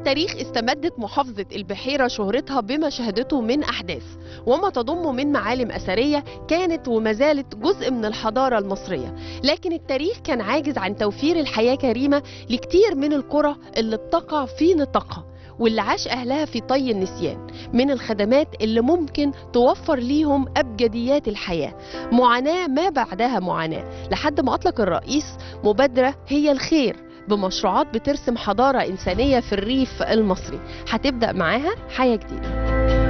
التاريخ استمدت محافظة البحيرة شهرتها بما شهدته من أحداث وما تضم من معالم أثرية كانت وما زالت جزء من الحضارة المصرية لكن التاريخ كان عاجز عن توفير الحياة كريمة لكتير من القرى اللي بتقع في نطاقها واللي عاش أهلها في طي النسيان من الخدمات اللي ممكن توفر ليهم أبجديات الحياة معاناة ما بعدها معاناة لحد ما أطلق الرئيس مبادرة هي الخير بمشروعات بترسم حضارة إنسانية في الريف المصري هتبدأ معاها حياة جديدة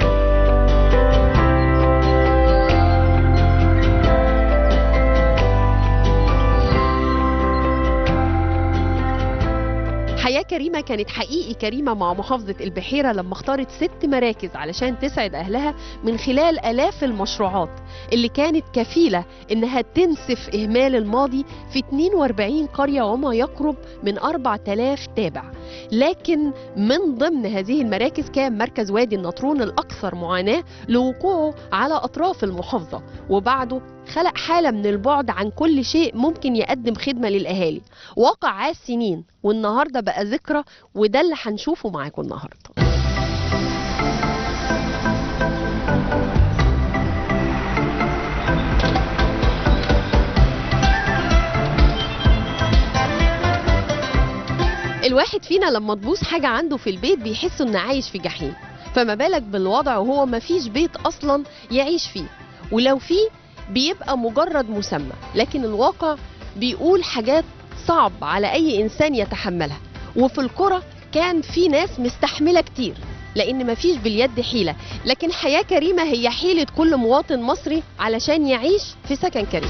حياة كريمة كانت حقيقي كريمة مع محافظة البحيرة لما اختارت ست مراكز علشان تسعد أهلها من خلال آلاف المشروعات اللي كانت كفيلة إنها تنسف إهمال الماضي في 42 قرية وما يقرب من 4000 تابع لكن من ضمن هذه المراكز كان مركز وادي النطرون الأكثر معاناة لوقوعه على أطراف المحافظة وبعده خلق حالة من البعد عن كل شيء ممكن يقدم خدمة للأهالي واقع عاش سنين والنهاردة بقى ذكرى وده اللي هنشوفه معاكم النهاردة الواحد فينا لما تبوظ حاجة عنده في البيت بيحس انه عايش في جحيم فما بالك بالوضع وهو مفيش بيت اصلا يعيش فيه ولو فيه بيبقى مجرد مسمى لكن الواقع بيقول حاجات صعب على اي انسان يتحملها وفي القرى كان في ناس مستحمله كتير لان مفيش باليد حيله لكن حياه كريمه هي حيله كل مواطن مصري علشان يعيش في سكن كريم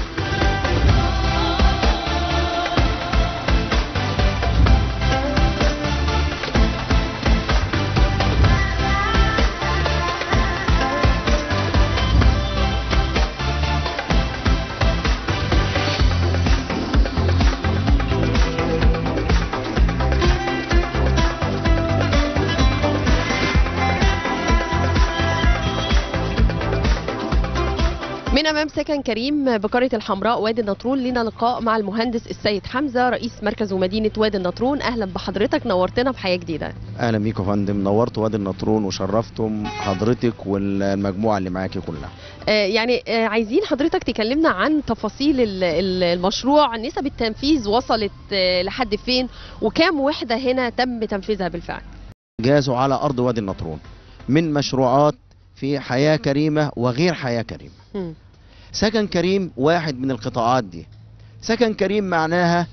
من امام سكن كريم بقريه الحمراء وادي النطرون لنا لقاء مع المهندس السيد حمزه رئيس مركز ومدينه وادي النطرون اهلا بحضرتك نورتنا في حياه جديده اهلا بيكم يا فندم نورت وادي النطرون وشرفتم حضرتك والمجموعه اللي معاكي كلها آه يعني آه عايزين حضرتك تكلمنا عن تفاصيل ال- ال- المشروع نسب التنفيذ وصلت آه لحد فين وكام وحده هنا تم تنفيذها بالفعل جازوا على ارض وادي النطرون من مشروعات في حياه كريمه وغير حياه كريمه مم. سكن كريم واحد من القطاعات دي سكن كريم معناها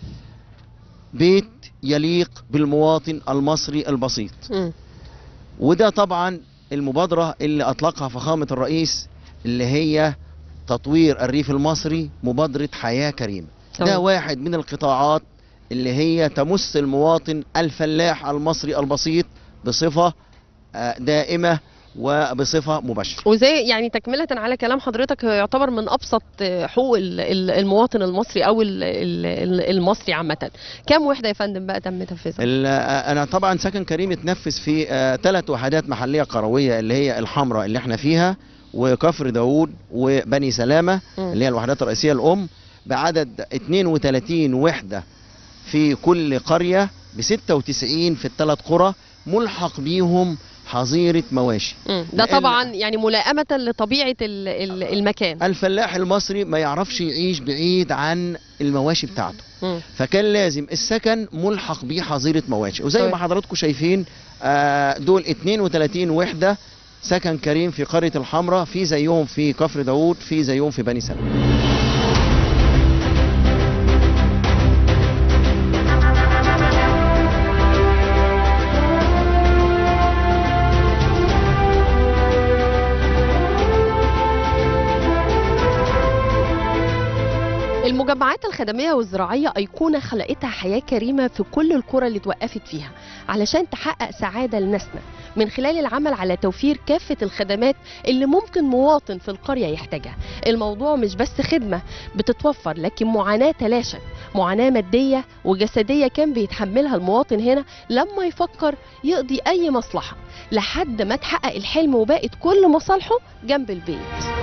بيت يليق بالمواطن المصري البسيط مم. وده طبعا المبادرة اللي أطلقها فخامة الرئيس اللي هي تطوير الريف المصري مبادرة حياة كريمة ده تمام. واحد من القطاعات اللي هي تمس المواطن الفلاح المصري البسيط بصفة آه، دائمة وبصفة مباشرة وزي يعني تكملة على كلام حضرتك يعتبر من أبسط حقوق ال- ال- المواطن المصري أو ال- ال- المصري عامة كام وحدة يا فندم بقى تم تنفيذها؟ ال- آه، انا طبعا سكن كريم اتنفذ في ثلاث وحدات محليه قرويه اللي هي الحمراء اللي احنا فيها وكفر داوود وبني سلامه مم. اللي هي الوحدات الرئيسيه الام بعدد 32 وحده في كل قريه ب 96 في الثلاث قرى ملحق بيهم حظيره مواشي مم. ده لأن- طبعا يعني ملائمة لطبيعة ال- ال- المكان الفلاح المصري ما يعرفش يعيش بعيد عن المواشي بتاعته مم. فكان لازم السكن ملحق بيه حظيره مواشي وزي طيب. ما حضراتكم شايفين آه، دول 32 وحده سكن كريم في قريه الحمراء في زيهم في كفر داوود في زيهم في بني سلمى المجمعات الخدمية والزراعية أيقونة خلقتها حياة كريمة في كل القرى اللي توقفت فيها علشان تحقق سعادة لناسنا من خلال العمل على توفير كافة الخدمات اللي ممكن مواطن في القرية يحتاجها الموضوع مش بس خدمة بتتوفر لكن معاناة تلاشت معاناة مادية وجسدية كان بيتحملها المواطن هنا لما يفكر يقضي أي مصلحة لحد ما تحقق الحلم وبقت كل مصالحه جنب البيت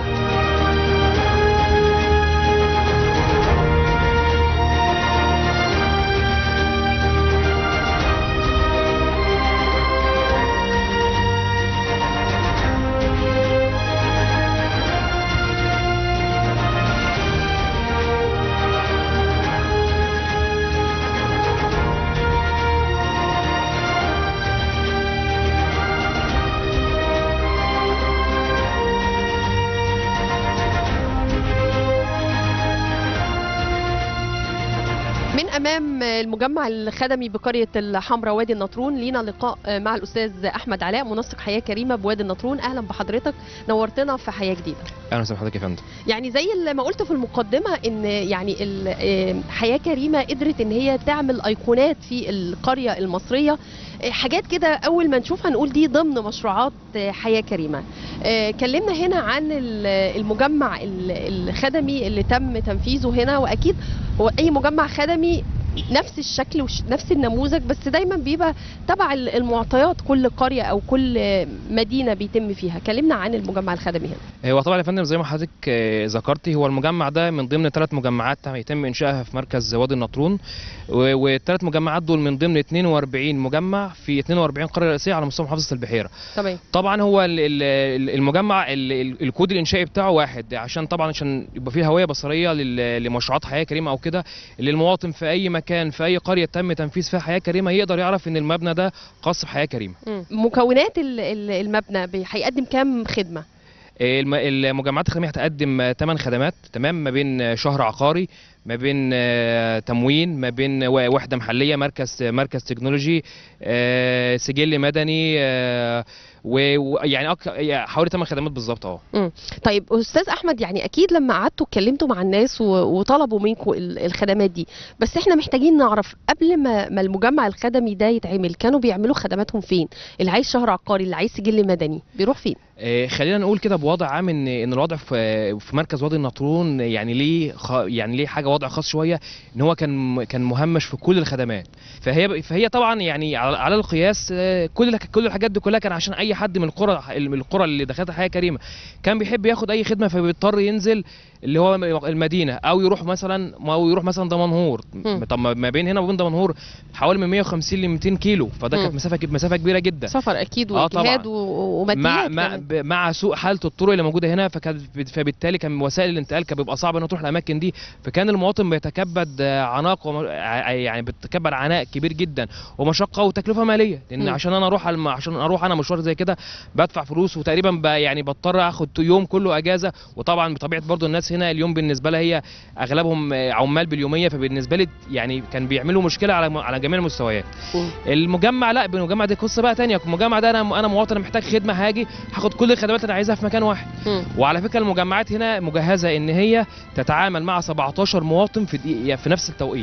امام المجمع الخدمي بقريه الحمراء وادي النطرون لينا لقاء مع الاستاذ احمد علاء منسق حياه كريمه بوادي النطرون اهلا بحضرتك نورتنا في حياه جديده اهلا وسهلا بحضرتك يا فندم يعني زي اللي ما قلت في المقدمه ان يعني ال- آه، حياه كريمه قدرت ان هي تعمل ايقونات في القريه المصريه آه، حاجات كده اول ما نشوفها نقول دي ضمن مشروعات آه، حياه كريمه آه، كلمنا هنا عن ال- المجمع ال- الخدمي اللي تم تنفيذه هنا واكيد هو اي مجمع خدمي نفس الشكل ونفس النموذج بس دايما بيبقى تبع ال- المعطيات كل قريه او كل آه، مدينه بيتم فيها كلمنا عن المجمع الخدمي هنا هو طبعا يا فندم زي ما حضرتك آه، ذكرتي هو المجمع ده من ضمن ثلاث مجمعات هيتم انشائها في مركز وادي النطرون و- والثلاث مجمعات دول من ضمن 42 مجمع في 42 قريه رئيسيه على مستوى محافظه البحيره تمام طبعا هو ال- ال- ال- المجمع ال- ال- الكود الانشائي بتاعه واحد عشان طبعا عشان يبقى فيه هويه بصريه لل- لمشروعات حياه كريمه او كده اللي المواطن في اي مكان في اي قريه تم تنفيذ فيها حياه كريمه يقدر يعرف ان المبنى ده خاص بحياه كريمه مم. مكونات ال- ال- المبنى بي- هيقدم كام خدمه الم- المجمعات الخدميه هتقدم 8 خدمات تمام ما بين آه، شهر عقاري ما بين آه، تموين ما بين و- وحده محليه مركز مركز تكنولوجي آه، سجل مدني آه، و- ويعني أك- يعني حوالي 8 خدمات بالظبط اهو طيب استاذ احمد يعني اكيد لما قعدتوا اتكلمتوا مع الناس و- وطلبوا منكم ال- الخدمات دي بس احنا محتاجين نعرف قبل ما ما المجمع الخدمي ده يتعمل كانوا بيعملوا خدماتهم فين اللي عايز شهر عقاري اللي عايز سجل مدني بيروح فين آه، خلينا نقول كده بوضع عام ان ان الوضع في في مركز وادي النطرون يعني ليه خ... يعني ليه حاجه وضع خاص شويه ان هو كان كان مهمش في كل الخدمات فهي فهي طبعا يعني على على القياس آه، كل الح- كل الحاجات دي كلها كان عشان اي حد من القرى من القرى اللي دخلت حياه كريمه كان بيحب ياخد اي خدمه فبيضطر ينزل اللي هو المدينه او يروح مثلا او يروح مثلا دمنهور مم. طب ما ما بين هنا وبين دمنهور حوالي من 150 ل 200 كيلو فده مم. كانت مسافه مسافه كبيره جدا سفر اكيد آه طبعاً. وجهاد و- مع وماديات مع, كمان. ب- مع سوء حاله الطرق اللي موجوده هنا فكان فبالتالي كان وسائل الانتقال كان بيبقى صعب انها تروح الاماكن دي فكان المواطن بيتكبد آه، عناق وم- ع- يعني بيتكبد عناء كبير جدا ومشقه وتكلفه ماليه لان مم. عشان انا اروح الم- عشان اروح انا مشوار زي كده بدفع فلوس وتقريبا ب- يعني بضطر اخد يوم كله اجازه وطبعا بطبيعه برضو الناس هنا اليوم بالنسبه لها هي اغلبهم آه، عمال باليوميه فبالنسبه لي يعني كان بيعملوا مشكله على على جميع المستويات مم. المجمع لا المجمع دي قصه بقى تانية المجمع ده انا انا مواطن محتاج خدمه هاجي هاخد كل الخدمات اللي انا عايزها في مكان واحد مم. وعلى فكره المجمعات هنا مجهزه ان هي تتعامل مع 17 مواطن في دقيقة في نفس التوقيت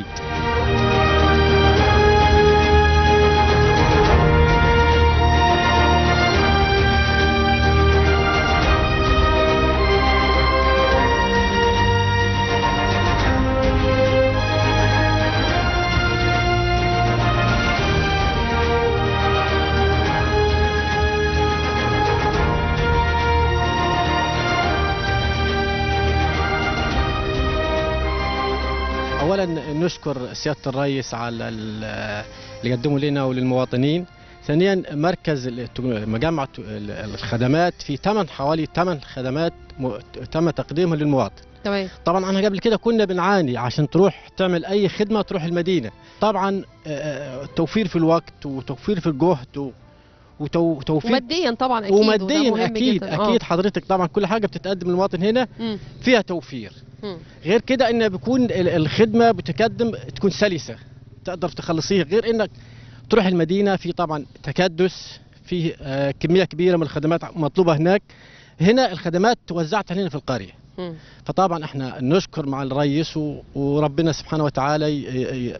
اولا نشكر سياده الرئيس على ال- اللي قدمه لنا وللمواطنين ثانيا مركز الت- مجمع الت- الخدمات في ثمان حوالي ثمان خدمات م- تم تقديمها للمواطن تمام طبعا احنا قبل كده كنا بنعاني عشان تروح تعمل اي خدمه تروح المدينه طبعا آه، آه، توفير في الوقت وتوفير في الجهد و- وتو- وتوفير وماديا طبعا اكيد وده وماديا مهم اكيد جداً. آه. اكيد حضرتك طبعا كل حاجه بتتقدم للمواطن هنا مم. فيها توفير مم. غير كده ان بيكون ال- الخدمه بتقدم تكون سلسه تقدر تخلصيها غير انك تروح المدينه في طبعا تكدس في آه، كميه كبيره من الخدمات مطلوبه هناك هنا الخدمات توزعت علينا في القريه مم. فطبعا احنا نشكر مع الرئيس و- وربنا سبحانه وتعالى ي- ي-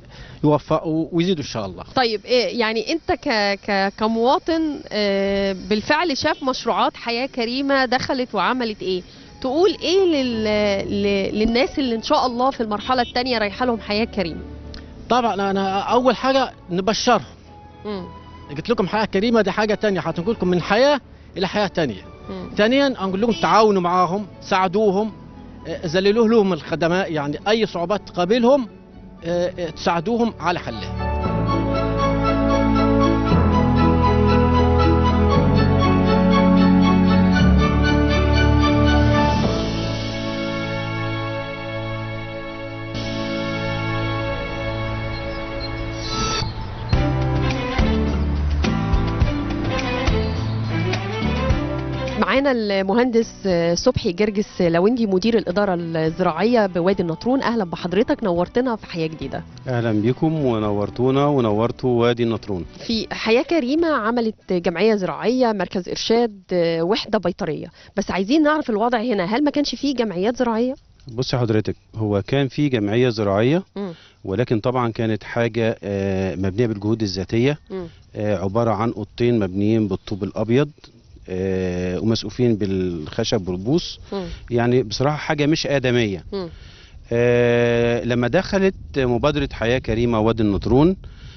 يوفقه ويزيده ان شاء الله طيب إيه يعني انت ك ك كمواطن آه، بالفعل شاف مشروعات حياه كريمه دخلت وعملت ايه تقول ايه لل... ل- للناس اللي ان شاء الله في المرحله الثانيه رايحه لهم حياه كريمه طبعا انا اول حاجه نبشرهم مم. قلت لكم حياه كريمه دي حاجه تانية هتنقل لكم من حياه الى حياه تانية مم. ثانيا اقول لهم تعاونوا معاهم ساعدوهم آه، ذللوا لهم الخدمات يعني اي صعوبات تقابلهم آه، آه، تساعدوهم على حلها معانا معانا المهندس آه، صبحي جرجس لوندي مدير الإدارة الزراعية بوادي النطرون أهلا بحضرتك نورتنا في حياة جديدة اهلا بكم ونورتونا ونورتوا وادي النطرون في حياة كريمة عملت جمعية زراعية مركز إرشاد آه، وحدة بيطرية بس عايزين نعرف الوضع هنا هل ما كانش فيه جمعيات زراعية؟ بص حضرتك هو كان في جمعيه زراعيه مم. ولكن طبعا كانت حاجه آه، مبنيه بالجهود الذاتيه مم. آه، عباره عن اوضتين مبنيين بالطوب الابيض آه، ومسقوفين بالخشب والبوص مم. يعني بصراحه حاجه مش ادميه مم. آه، لما دخلت مبادره حياه كريمه وادي النطرون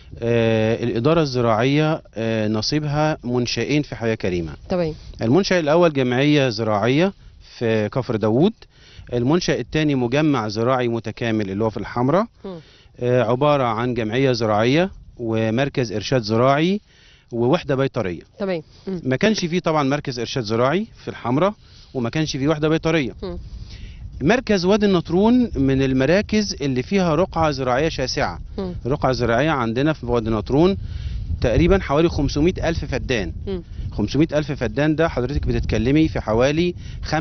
آه، الاداره الزراعيه آه، نصيبها منشئين في حياه كريمه تمام المنشأ الأول جمعية زراعية في كفر داوود المنشأ الثاني مجمع زراعي متكامل اللي هو في الحمراء مم. آه، عبارة عن جمعية زراعية ومركز إرشاد زراعي ووحدة بيطرية تمام مم. ما كانش فيه طبعا مركز إرشاد زراعي في الحمراء وما كانش فيه وحدة بيطرية مم. مركز وادي النطرون من المراكز اللي فيها رقعة زراعية شاسعة مم. رقعة زراعية عندنا في وادي النطرون تقريبا حوالي 500 ألف فدان مم. 500 ألف فدان ده حضرتك بتتكلمي في حوالي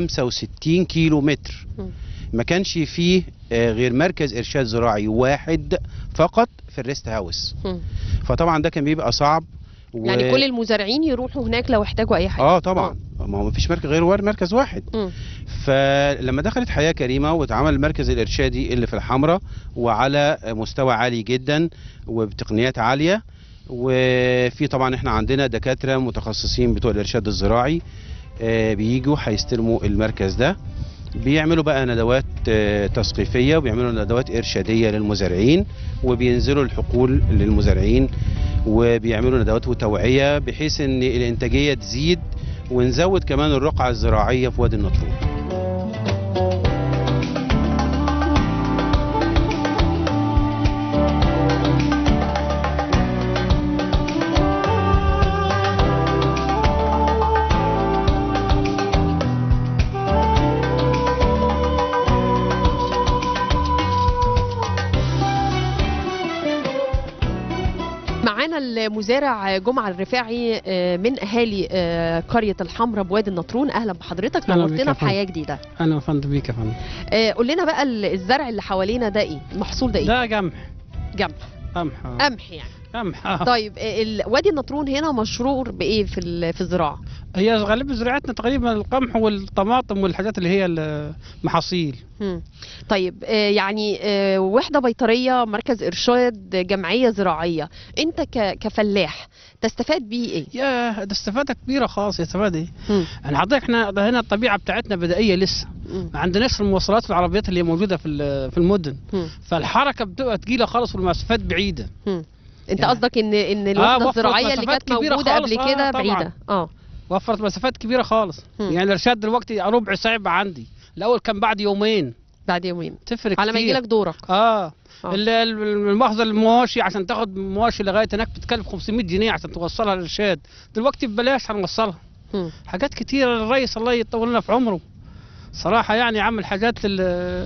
65 كيلو متر مم. ما كانش فيه آه، غير مركز إرشاد زراعي واحد فقط في الريست هاوس مم. فطبعا ده كان بيبقى صعب و... يعني كل المزارعين يروحوا هناك لو احتاجوا أي حاجة اه طبعا ما هو مفيش مركز غير ور- مركز واحد مم. فلما دخلت حياة كريمة واتعمل المركز الإرشادي اللي في الحمراء وعلى مستوى عالي جدا وبتقنيات عالية وفي طبعا احنا عندنا دكاترة متخصصين بتوع الإرشاد الزراعي آه، بيجوا هيستلموا المركز ده بيعملوا بقى ندوات آه، تثقيفية وبيعملوا ندوات إرشادية للمزارعين وبينزلوا الحقول للمزارعين وبيعملوا ندوات وتوعية بحيث ان الانتاجية تزيد ونزود كمان الرقعة الزراعية في وادي النطرون معانا المزارع جمعة الرفاعي آه، من أهالي آه، قرية الحمراء بوادي النطرون أهلا بحضرتك أهلا بك نورتنا يا في فندم. حياة جديدة انا فندم بيك يا فندم آه، قول لنا بقى ال- الزرع اللي حوالينا ده إيه المحصول ده إيه ده قمح جنب قمح آه. قمح يعني قمح آه. طيب آه، ال- وادي النطرون هنا مشهور بإيه في ال- في الزراعة هي غالبا زراعتنا تقريبا القمح والطماطم والحاجات اللي هي المحاصيل مم. طيب آه، يعني آه، وحدة بيطرية مركز إرشاد جمعية زراعية أنت ك- كفلاح تستفاد بيه إيه؟ يا ده استفاده كبيره خالص يا استفاده ايه مم. يعني حضرتك احنا ده هنا الطبيعه بتاعتنا بدائيه لسه مم. ما عندناش المواصلات والعربيات اللي موجوده في ال- في المدن مم. فالحركه بتبقى تقيله خالص والمسافات بعيده مم. انت يعني- قصدك ان ان الوحده وفرت الزراعيه اللي مسافات كانت كبيرة موجوده خالص، قبل آه، كده طبعاً. بعيده اه وفرت مسافات كبيره خالص مم. يعني الارشاد دلوقتي ربع ساعه يبقى عندي الاول كان بعد يومين بعد يومين تفرق على ما كتير. يجي لك دورك اه آه. ال- ال- المؤاخذه المواشي عشان تاخد مواشي لغايه هناك بتتكلف 500 جنيه عشان توصلها للارشاد دلوقتي ببلاش هنوصلها مم. حاجات كتيره الرئيس الله يطول لنا في عمره صراحه يعني عمل حاجات لل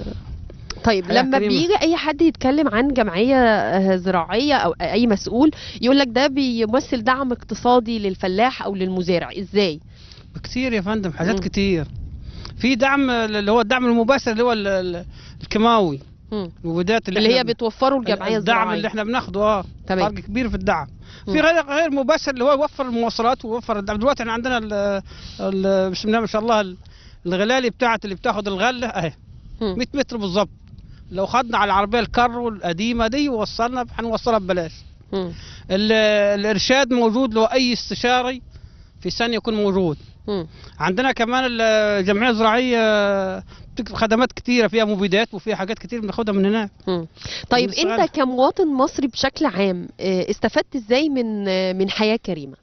طيب حياة لما كريمة. بيجي اي حد يتكلم عن جمعيه آه، زراعيه او اي مسؤول يقول لك ده بيمثل دعم اقتصادي للفلاح او للمزارع ازاي كتير يا فندم حاجات مم. كتير في دعم اللي هو الدعم المباشر اللي هو ال- ال- الكيماوي مم. المبيدات اللي, اللي هي إحنا- بتوفره الجمعيه الدعم الزراعيه اللي احنا بناخده اه تمام. فرق كبير في الدعم مم. في غير غير مباشر اللي هو يوفر المواصلات ويوفر الدعم دلوقتي احنا عندنا ال- ال- بسم الله ما شاء الله ال- الغلالي بتاعت اللي بتاخد الغله اهي مم. 100 متر بالظبط لو خدنا على العربيه الكر القديمه دي ووصلنا هنوصلها ببلاش مم. ال- الارشاد موجود لو اي استشاري في ثانيه يكون موجود مم. عندنا كمان الجمعيه الزراعيه بتكتب خدمات كتيره فيها مبيدات وفيها حاجات كتير بناخدها من هناك مم. طيب بالسؤال. انت كمواطن مصري بشكل عام آه، استفدت ازاي من آه، من حياه كريمه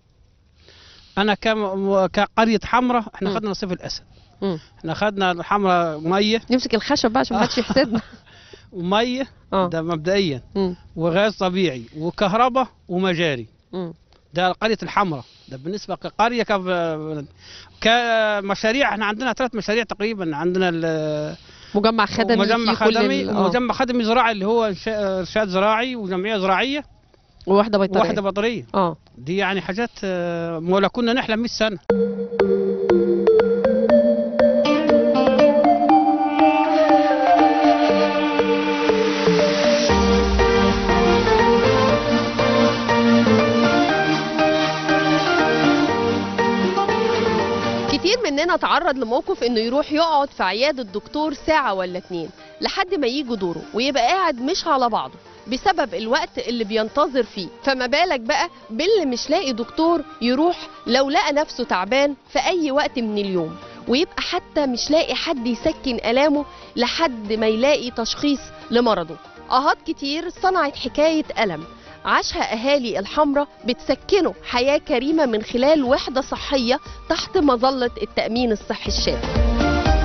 انا كم كقريه حمراء احنا مم. خدنا نصيب الاسد مم. احنا خدنا الحمراء ميه نمسك الخشب بقى عشان ما حدش يحسدنا وميه اه ده مبدئيا مم. وغاز طبيعي وكهرباء ومجاري مم. ده قريه الحمراء ده بالنسبه كقريه كف... كمشاريع احنا عندنا ثلاث مشاريع تقريبا عندنا ال- مجمع خدمي مجمع فيه كل خدمي ال- آه. ومجمع خدمي زراعي اللي هو إنشاء- ارشاد زراعي وجمعيه زراعيه وواحده بيطريه وواحده بطاريه اه دي يعني حاجات آه، ولا كنا نحلم 100 سنه هنا تعرض لموقف انه يروح يقعد في عياده الدكتور ساعه ولا اتنين لحد ما يجي دوره ويبقى قاعد مش على بعضه بسبب الوقت اللي بينتظر فيه فما بالك بقى باللي مش لاقي دكتور يروح لو لقى نفسه تعبان في اي وقت من اليوم ويبقى حتى مش لاقي حد يسكن الامه لحد ما يلاقي تشخيص لمرضه اهات كتير صنعت حكايه الم عاشها اهالي الحمراء بتسكنه حياه كريمه من خلال وحده صحيه تحت مظله التامين الصحي الشامل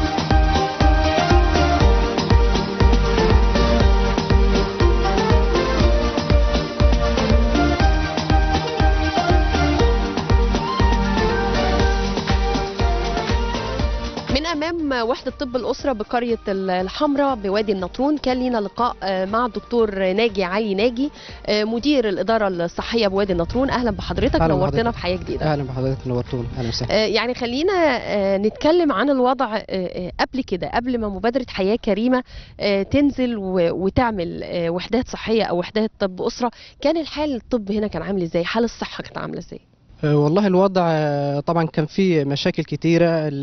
من امام وحده طب الاسره بقريه الحمراء بوادي النطرون كان لينا لقاء آه، مع الدكتور ناجي علي ناجي آه، مدير الاداره الصحيه بوادي النطرون اهلا بحضرتك أهلا نورتنا بحضرتك. في حياه جديده اهلا بحضرتك نورتونا اهلا وسهلا آه، يعني خلينا آه، نتكلم عن الوضع آه، آه، قبل كده قبل ما مبادرة حياة كريمة آه، تنزل و- وتعمل آه، وحدات صحية أو وحدات طب أسرة كان الحال الطب هنا كان عامل إزاي حال الصحة كانت عاملة إزاي أه، والله الوضع أه، طبعا كان فيه مشاكل كتيرة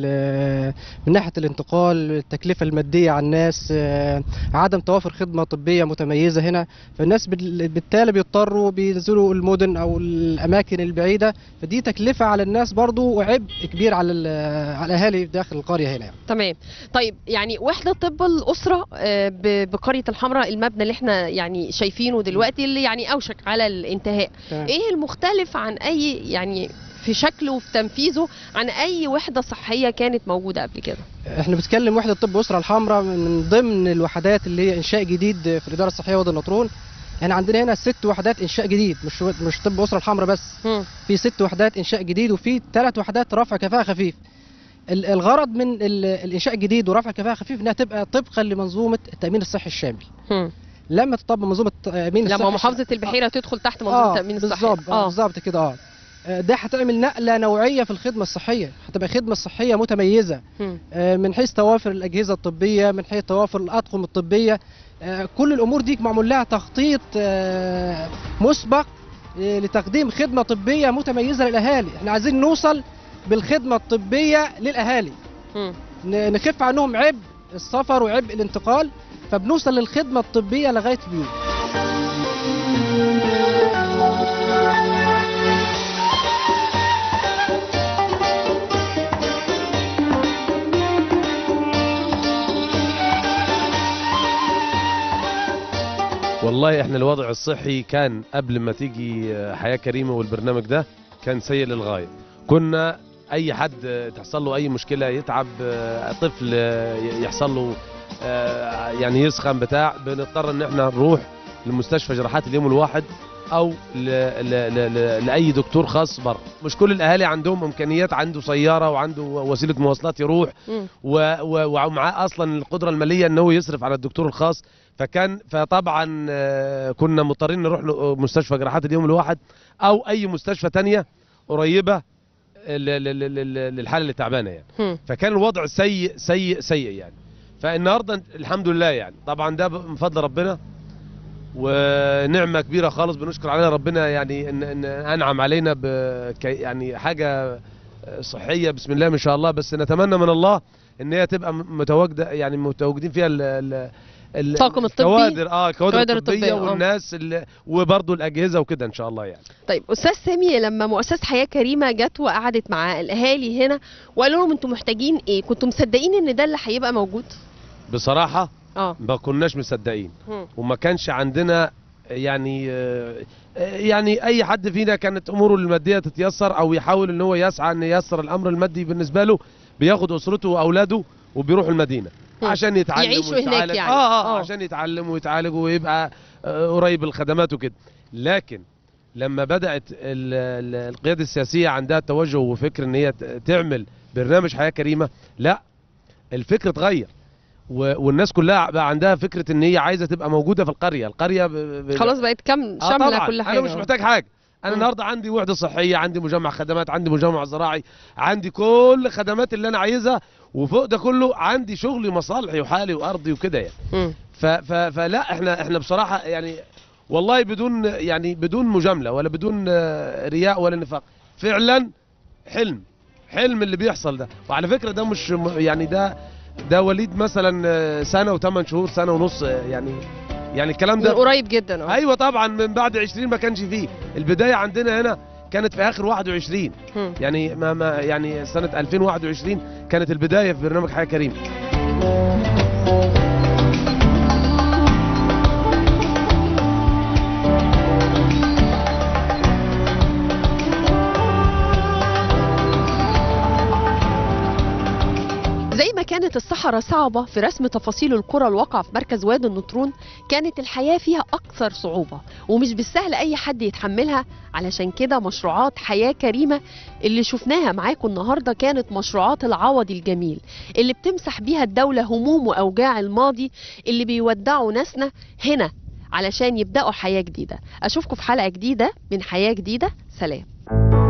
ال- من ناحية الانتقال التكلفة المادية على الناس أه، عدم توافر خدمة طبية متميزة هنا فالناس بال- بالتالي بيضطروا بينزلوا المدن أو الأماكن البعيدة فدي تكلفة على الناس برضو وعبء كبير على ال- على الأهالي داخل القرية هنا يعني. تمام طيب يعني وحدة طب الأسرة آه، ب- بقرية الحمراء المبنى اللي احنا يعني شايفينه دلوقتي اللي يعني أوشك على الانتهاء تمام. إيه المختلف عن أي يعني في شكله وفي تنفيذه عن أي وحدة صحية كانت موجودة قبل كده احنا بنتكلم وحده طب اسره الحمراء من ضمن الوحدات اللي هي انشاء جديد في الاداره الصحيه وادي النطرون احنا عندنا هنا ست وحدات انشاء جديد مش مش طب اسره الحمراء بس مم. في ست وحدات انشاء جديد وفي ثلاث وحدات رفع كفاءه خفيف ال- الغرض من ال- الانشاء الجديد ورفع كفاءه خفيف انها تبقى طبقا لمنظومه التامين الصحي الشامل مم. لما تطبق منظومه التامين الصحي لما الش- محافظة البحيرة تدخل تحت منظومة اه التأمين الصحي بالظبط آه. بالظبط كده اه آه، ده هتعمل نقله نوعيه في الخدمه الصحيه هتبقى خدمه صحيه متميزه مم. آه، من حيث توافر الأجهزة الطبية من حيث توافر الأطقم الطبية آه، كل الأمور دي معمول لها تخطيط آه، مسبق آه، لتقديم خدمة طبية متميزة للأهالي احنا عايزين نوصل بالخدمة الطبية للأهالي مم. ن- نخف عنهم عبء السفر وعبء الانتقال فبنوصل للخدمة الطبية لغاية البيوت والله احنا الوضع الصحي كان قبل ما تيجي حياة كريمة والبرنامج ده كان سيء للغاية كنا اي حد تحصل له اي مشكلة يتعب طفل يحصل له يعني يسخن بتاع بنضطر ان احنا نروح لمستشفى جراحات اليوم الواحد او ل... ل... ل... ل... لاي دكتور خاص بره مش كل الاهالي عندهم امكانيات عنده سياره وعنده وسيله مواصلات يروح مم. و... و... ومعاه اصلا القدره الماليه ان هو يصرف على الدكتور الخاص فكان فطبعا آه، كنا مضطرين نروح لمستشفى جراحات اليوم الواحد او اي مستشفى تانية قريبه ل- ل- ل- ل- للحاله اللي تعبانه يعني مم. فكان الوضع سيء سيء سيء يعني فالنهارده الحمد لله يعني طبعا ده من فضل ربنا ونعمه كبيره خالص بنشكر عليها ربنا يعني ان, إن انعم علينا ب يعني حاجه صحيه بسم الله ما شاء الله بس نتمنى من الله ان هي تبقى متواجده يعني متواجدين فيها ال ال ال- الطاقم الطبي. الكوادر اه الكوادر الكوادر الطبيه الطبية، آه. والناس اللي وبرضه الاجهزه وكده ان شاء الله يعني طيب استاذ سامي لما مؤسسه حياه كريمه جت وقعدت مع الاهالي هنا وقالوا لهم انتم محتاجين ايه كنتم مصدقين ان ده اللي هيبقى موجود بصراحه اه ما كناش مصدقين مم. وما كانش عندنا يعني آه، آه، يعني اي حد فينا كانت اموره الماديه تتيسر او يحاول ان هو يسعى ان ييسر الامر المادي بالنسبه له بياخد اسرته واولاده وبيروحوا المدينه مم. عشان يتعلم يعيشوا هناك ويتعالج. يعني. آه, آه, آه. اه عشان يتعلم ويتعالج ويبقى آه، قريب الخدمات وكده لكن لما بدات ال- ال- القياده السياسيه عندها توجه وفكر ان هي ت- تعمل برنامج حياه كريمه لا الفكر اتغير و- والناس كلها بقى عندها فكره ان هي عايزه تبقى موجوده في القريه القريه ب... ب... خلاص بقت كم آه شامله طبعا كل حاجه انا مش محتاج حاجه انا مم. النهارده عندي وحده صحيه عندي مجمع خدمات عندي مجمع زراعي عندي كل خدمات اللي انا عايزها وفوق ده كله عندي شغلي ومصالحي وحالي وارضي وكده يعني مم. ف... ف... فلا احنا احنا بصراحه يعني والله بدون يعني بدون مجامله ولا بدون آه، رياء ولا نفاق فعلا حلم حلم اللي بيحصل ده وعلى فكره ده مش م- يعني ده ده وليد مثلا آه، سنه وثمان شهور سنه ونص آه، يعني يعني الكلام من ده قريب جدا اه ايوه طبعا من بعد 20 ما كانش فيه البدايه عندنا هنا كانت في اخر 21 مم. يعني ما ما يعني سنه 2021 كانت البدايه في برنامج حياه كريمه زي ما كانت الصحراء صعبة في رسم تفاصيل القرى الواقعة في مركز وادي النطرون كانت الحياة فيها أكثر صعوبة ومش بالسهل أي حد يتحملها علشان كده مشروعات حياة كريمة اللي شفناها معاكم النهاردة كانت مشروعات العوض الجميل اللي بتمسح بيها الدولة هموم وأوجاع الماضي اللي بيودعوا ناسنا هنا علشان يبدأوا حياة جديدة أشوفكم في حلقة جديدة من حياة جديدة سلام